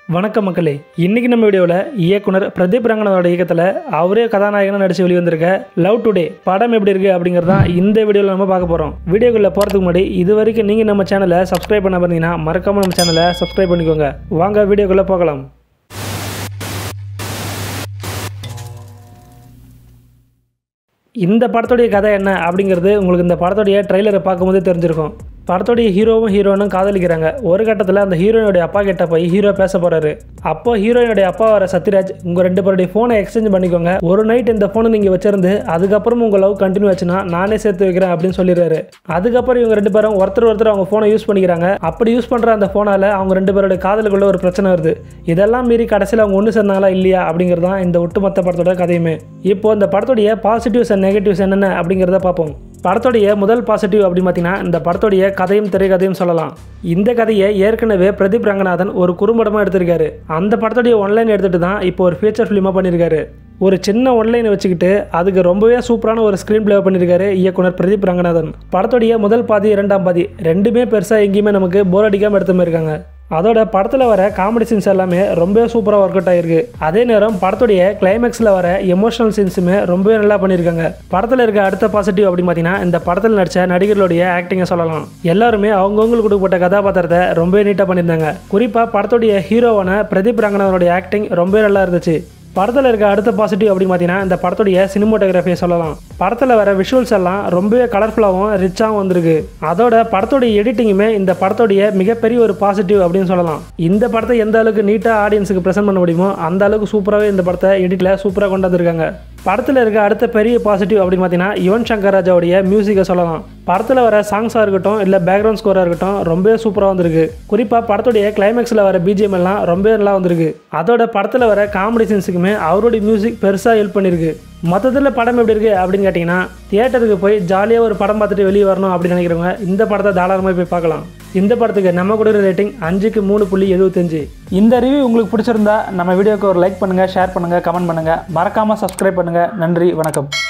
வணக்கம் மக்களே இன்னைக்கு நம்ம வீடியோவில் இயக்குனர் பிரதீப் ரங்கனோட இயக்கத்தில் அவரே கதாநாயகனாக நடிச்சு வெளிவந்திருக்க லவ் டுடே படம் எப்படி இருக்கு அப்படிங்கிறது தான் இந்த வீடியோவில் நம்ம பார்க்க போகிறோம் வீடியோக்குள்ளே போகிறதுக்கு முன்னாடி இது வரைக்கும் நீங்கள் நம்ம சேனலை சப்ஸ்கிரைப் பண்ண பார்த்தீங்கன்னா மறக்காம நம்ம சேனலை சப்ஸ்கிரைப் பண்ணிக்கோங்க வாங்க வீடியோக்குள்ளே போகலாம் இந்த படத்துடைய கதை என்ன அப்படிங்கிறது உங்களுக்கு இந்த படத்துடைய ட்ரெய்லரை பார்க்கும்போது தெரிஞ்சிருக்கும் படத்துடைய ஹீரோவும் ஹீரோனும் காதலிக்கிறாங்க ஒரு கட்டத்தில் அந்த ஹீரோயினுடைய அப்பா கிட்ட போய் ஹீரோ பேச போறாரு அப்போ ஹீரோயினுடைய அப்பா வர சத்யராஜ் உங்க ரெண்டு பேருடைய ஃபோனை எக்ஸ்சேஞ்ச் பண்ணிக்கோங்க ஒரு நைட் இந்த ஃபோனை நீங்க வச்சிருந்து அதுக்கப்புறம் உங்க லவ் கண்டினியூ ஆச்சுன்னா நானே சேர்த்து வைக்கிறேன் அப்படின்னு சொல்லிடுறாரு அதுக்கப்புறம் இவங்க ரெண்டு பேரும் ஒருத்தர் ஒருத்தர் அவங்க ஃபோனை யூஸ் பண்ணிக்கிறாங்க அப்படி யூஸ் பண்ற அந்த ஃபோனால அவங்க ரெண்டு பேருடைய காதலுக்குள்ள ஒரு பிரச்சனை வருது இதெல்லாம் மீறி கடைசியில் அவங்க ஒன்று சேர்ந்தாங்களா இல்லையா அப்படிங்கிறது தான் இந்த ஒட்டுமொத்த படத்தோட கதையுமே இப்போ இந்த படத்துடைய பாசிட்டிவ்ஸ் அண்ட் நெகட்டிவ்ஸ் என்னென்ன அப்படிங்கிறத பார்ப்போம் படத்துடைய முதல் பாசிட்டிவ் அப்படின்னு பார்த்தீங்கன்னா இந்த படத்துடைய கதையும் திரைக்கதையும் சொல்லலாம் இந்த கதையை ஏற்கனவே பிரதீப் ரங்கநாதன் ஒரு குறும்படமாக எடுத்திருக்காரு அந்த படத்துடைய ஒன்லைன் எடுத்துட்டு தான் இப்போ ஒரு ஃபீச்சர் ஃபிலிமாக பண்ணியிருக்காரு ஒரு சின்ன ஒன்லைனை வச்சுக்கிட்டு அதுக்கு ரொம்பவே சூப்பரான ஒரு ஸ்க்ரீன் பிளே பண்ணியிருக்காரு இயக்குனர் பிரதீப் ரங்கநாதன் படத்துடைய முதல் பாதி இரண்டாம் பாதி ரெண்டுமே பெருசாக எங்கேயுமே நமக்கு போர் அடிக்காமல் எடுத்து போயிருக்காங்க அதோட படத்தில் வர காமெடி சீன்ஸ் எல்லாமே ரொம்பவே சூப்பராக ஒர்க் அவுட் ஆகிருக்கு அதே நேரம் படத்துடைய கிளைமேக்ஸில் வர எமோஷனல் சீன்ஸுமே ரொம்பவே நல்லா பண்ணியிருக்காங்க படத்தில் இருக்க அடுத்த பாசிட்டிவ் அப்படின்னு பார்த்தீங்கன்னா இந்த படத்தில் நடித்த நடிகர்களுடைய ஆக்டிங்கை சொல்லலாம் எல்லாருமே அவங்கவுங்களுக்கு கொடுக்கப்பட்ட கதாபாத்திரத்தை ரொம்பவே நீட்டாக பண்ணியிருந்தாங்க குறிப்பாக படத்துடைய ஹீரோவான பிரதீப் ரங்கநாதனுடைய ஆக்டிங் ரொம்பவே நல்லா இருந்துச்சு படத்தில் இருக்க அடுத்த பாசிட்டிவ் அப்படின்னு பார்த்தீங்கன்னா இந்த படத்துடைய சினிமோட்டோகிராஃபியை சொல்லலாம் படத்தில் வர விஷுவல்ஸ் எல்லாம் ரொம்பவே கலர்ஃபுல்லாகவும் ரிச்சாகவும் வந்திருக்கு அதோட படத்துடைய எடிட்டிங்குமே இந்த படத்துடைய மிகப்பெரிய ஒரு பாசிட்டிவ் அப்படின்னு சொல்லலாம் இந்த படத்தை எந்த அளவுக்கு நீட்டாக ஆடியன்ஸுக்கு ப்ரெசென்ட் பண்ண முடியுமோ அந்த அளவுக்கு சூப்பராகவே இந்த படத்தை எடிட்டில் சூப்பராக கொண்டு வந்திருக்காங்க படத்தில் இருக்க அடுத்த பெரிய பாசிட்டிவ் அப்படின்னு பார்த்தீங்கன்னா யுவன் சங்கர் ராஜாவுடைய மியூசிக்கை சொல்லலாம் படத்தில் வர சாங்ஸாக இருக்கட்டும் இல்லை பேக்ரவுண்ட் ஸ்கோராக இருக்கட்டும் ரொம்பவே சூப்பராக வந்திருக்கு குறிப்பாக படத்துடைய கிளைமேக்ஸில் வர பிஜிஎம் எல்லாம் ரொம்பவே நல்லா வந்திருக்கு அதோட படத்தில் வர காமெடி சீன்ஸுக்குமே அவருடைய மியூசிக் பெருசாக ஹெல்ப் பண்ணியிருக்கு மொத்தத்தில் படம் எப்படி இருக்குது அப்படின்னு கேட்டிங்கன்னா தியேட்டருக்கு போய் ஜாலியாக ஒரு படம் பார்த்துட்டு வெளியே வரணும் அப்படின்னு நினைக்கிறவங்க இந்த படத்தை தாராளமாக போய் பார்க்கலாம் இந்த படத்துக்கு நம்ம கொடுக்குற ரேட்டிங் அஞ்சுக்கு மூணு புள்ளி எழுபத்தஞ்சு இந்த ரிவ்யூ உங்களுக்கு பிடிச்சிருந்தா நம்ம வீடியோக்கு ஒரு லைக் பண்ணுங்கள் ஷேர் பண்ணுங்கள் கமெண்ட் பண்ணுங்கள் மறக்காமல் சப்ஸ்கிரைப் பண்ணுங்கள் நன்றி வணக்கம்